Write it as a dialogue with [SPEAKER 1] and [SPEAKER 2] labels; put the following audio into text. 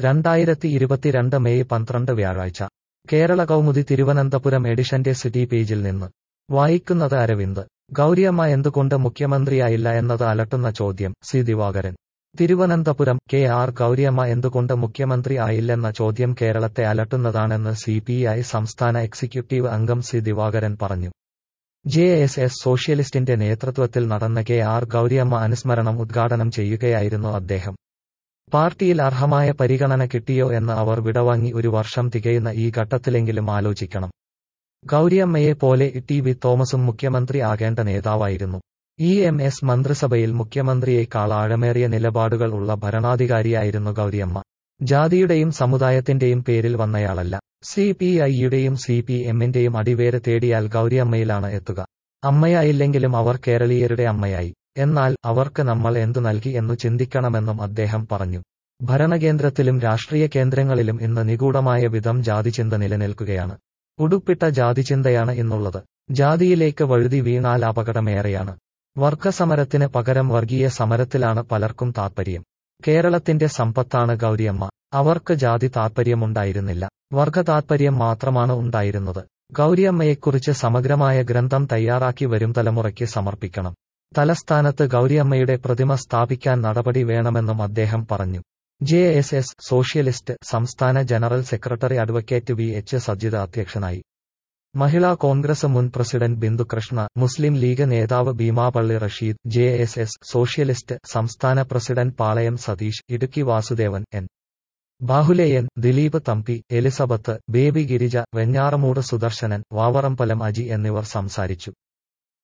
[SPEAKER 1] രണ്ടായിരത്തി ഇരുപത്തിരണ്ട് മെയ് പന്ത്രണ്ട് വ്യാഴാഴ്ച കേരള കൗമുദി തിരുവനന്തപുരം എഡിഷന്റെ സിറ്റി പേജിൽ നിന്ന് വായിക്കുന്നത് അരവിന്ദ് ഗൗരിയമ്മ എന്തുകൊണ്ട് മുഖ്യമന്ത്രിയായില്ല എന്നത് അലട്ടുന്ന ചോദ്യം C Divakaran Thiruvananthapuram K R Gouriamma എന്തുകൊണ്ട് മുഖ്യമന്ത്രി ആയില്ലെന്ന ചോദ്യം കേരളത്തെ അലട്ടുന്നതാണെന്ന് സി പി ഐ സംസ്ഥാന എക്സിക്യൂട്ടീവ് അംഗം സി ദിവാകരൻ പറഞ്ഞു ജെ എസ് എസ് സോഷ്യലിസ്റ്റിന്റെ നേതൃത്വത്തിൽ നടന്ന കെ ആർ ഗൗരിയമ്മ അനുസ്മരണം ഉദ്ഘാടനം ചെയ്യുകയായിരുന്നു അദ്ദേഹം പാർട്ടിയിൽ അർഹമായ പരിഗണന കിട്ടിയോ എന്ന് അവർ വിടവാങ്ങി ഒരു വർഷം തികയുന്ന ഈ ഘട്ടത്തിലെങ്കിലും ആലോചിക്കണം ഗൗരിയമ്മയെ പോലെ ടി വി തോമസും മുഖ്യമന്ത്രി ആകേണ്ട നേതാവായിരുന്നു ഇ എം എസ് മന്ത്രിസഭയിൽ മുഖ്യമന്ത്രിയേക്കാൾ ആഴമേറിയ നിലപാടുകൾ ഉള്ള ഭരണാധികാരിയായിരുന്നു ഗൗരിയമ്മ ജാതിയുടെയും സമുദായത്തിന്റെയും പേരിൽ വന്നയാളല്ല സി പി ഐയുടെയും സി പി എമ്മിന്റെയും അടിവേര് തേടിയാൽ ഗൗരിയമ്മയിലാണ് എത്തുക അമ്മയായില്ലെങ്കിലും അവർ കേരളീയരുടെ അമ്മയായി എന്നാൽ അവർക്ക് നമ്മൾ എന്തു നൽകി എന്നു ചിന്തിക്കണമെന്നും അദ്ദേഹം പറഞ്ഞു ഭരണകേന്ദ്രത്തിലും രാഷ്ട്രീയ കേന്ദ്രങ്ങളിലും ഇന്ന് നിഗൂഢമായ വിധം ജാതിചിന്ത നിലനിൽക്കുകയാണ് ഉടുപ്പിട്ട ജാതിചിന്തയാണ് ഇന്നുള്ളത് ജാതിയിലേക്ക് വഴുതി വീണാൽ അപകടമേറെയാണ് വർഗസമരത്തിന് പകരം വർഗീയ സമരത്തിലാണ് പലർക്കും താൽപര്യം കേരളത്തിന്റെ സമ്പത്താണ് ഗൗരിയമ്മ അവർക്ക് ജാതി താൽപര്യമുണ്ടായിരുന്നില്ല വർഗ താൽപര്യം മാത്രമാണ് ഉണ്ടായിരുന്നത് ഗൗരിയമ്മയെക്കുറിച്ച് സമഗ്രമായ ഗ്രന്ഥം തയ്യാറാക്കി വരും തലമുറയ്ക്ക് സമർപ്പിക്കണം തലസ്ഥാനത്ത് ഗൗരിയമ്മയുടെ പ്രതിമ സ്ഥാപിക്കാൻ നടപടി വേണമെന്നും അദ്ദേഹം പറഞ്ഞു ജെ എസ് എസ് സോഷ്യലിസ്റ്റ് സംസ്ഥാന general secretary advocate V H Sajitha അധ്യക്ഷനായി മഹിളാ കോൺഗ്രസ് മുൻ പ്രസിഡന്റ് ബിന്ദുകൃഷ്ണ മുസ്ലിം ലീഗ് നേതാവ് Beemapally Rasheed J S S socialist സംസ്ഥാന president Palayam Satheesh Idukki Vasudevan N Bahuleyan Dileep Thampi Elizabeth Baby Girija Venjaramoodu Sudarshanan Vavarambalam Aji എന്നിവർ സംസാരിച്ചു